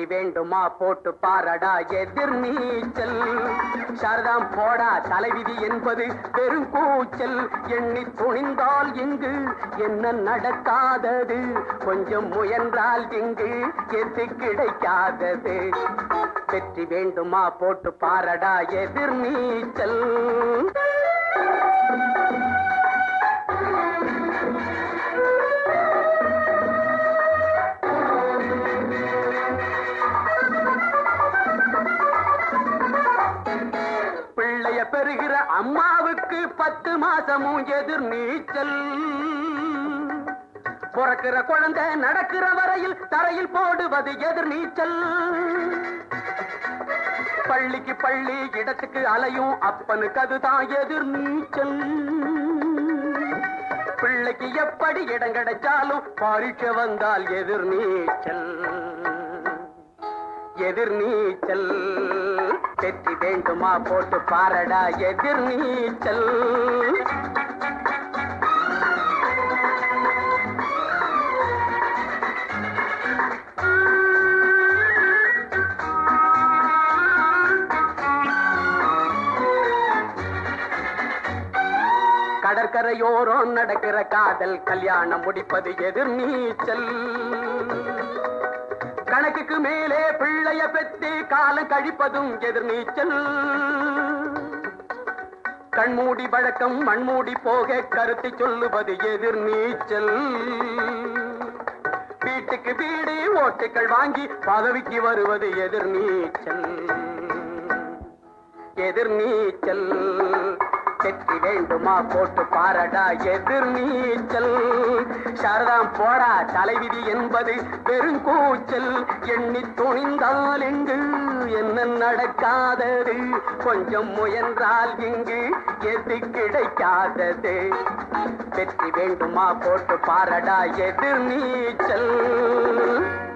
வேண்டுமா போட்டு பாரடா எதிர் நீச்சல் சாரதாம் போடா தலைவிதி என்பது பெரும் கூச்சல் எண்ணி துணிந்தால் இங்கு என்ன நடக்காதது கொஞ்சம் முயன்றால் இங்கு எது கிடைக்காதது வெற்றி வேண்டுமா போட்டு பாரடா எதிர் நீச்சல் பிள்ளைய பெறுகிற அம்மாவுக்கு பத்து மாசமும் எதிர் நீச்சல் பிறக்கிற குழந்தை நடக்கிற வரையில் தரையில் போடுவது எதிர் நீச்சல் பள்ளிக்கு பள்ளி இடத்துக்கு அலையும் அப்பனுக்கு அதுதான் எதிர் நீச்சல் பிள்ளைக்கு எப்படி இடம் கிடைச்சாலும் பரீட்சை வந்தால் எதிர் நீச்சல் எதிர் நீச்சல் வெற்றி வேண்டுமா போட்டு பாரடா எதிர் நீச்சல் கடற்கரையோரம் நடக்கிற காதல் கல்யாணம் முடிப்பது எதிர் நீச்சல் கணக்குக்கு மேலே பிள்ளைய பெத்து காலம் கழிப்பதும் எதிர் நீச்சல் கண்மூடி வழக்கம் மண்மூடி போக கருத்தை சொல்லுவது எதிர் நீச்சல் வீட்டுக்கு வீடு ஓட்டுக்கள் வாங்கி பதவிக்கு வருவது எதிர் நீச்சல் எதிர் நீச்சல் வெற்றி வேண்டுமா போட்டு பாரடா எதிர் நீச்சல் சாரதாம் போடா தலைவிதி என்பது பெருங்கூச்சல் எண்ணி துணிந்தால் இங்கு என்ன நடக்காதது கொஞ்சம் முயன்றால் இங்கு எது கிடைக்காதது வெற்றி வேண்டுமா போட்டு பாரடா எதிர் நீச்சல்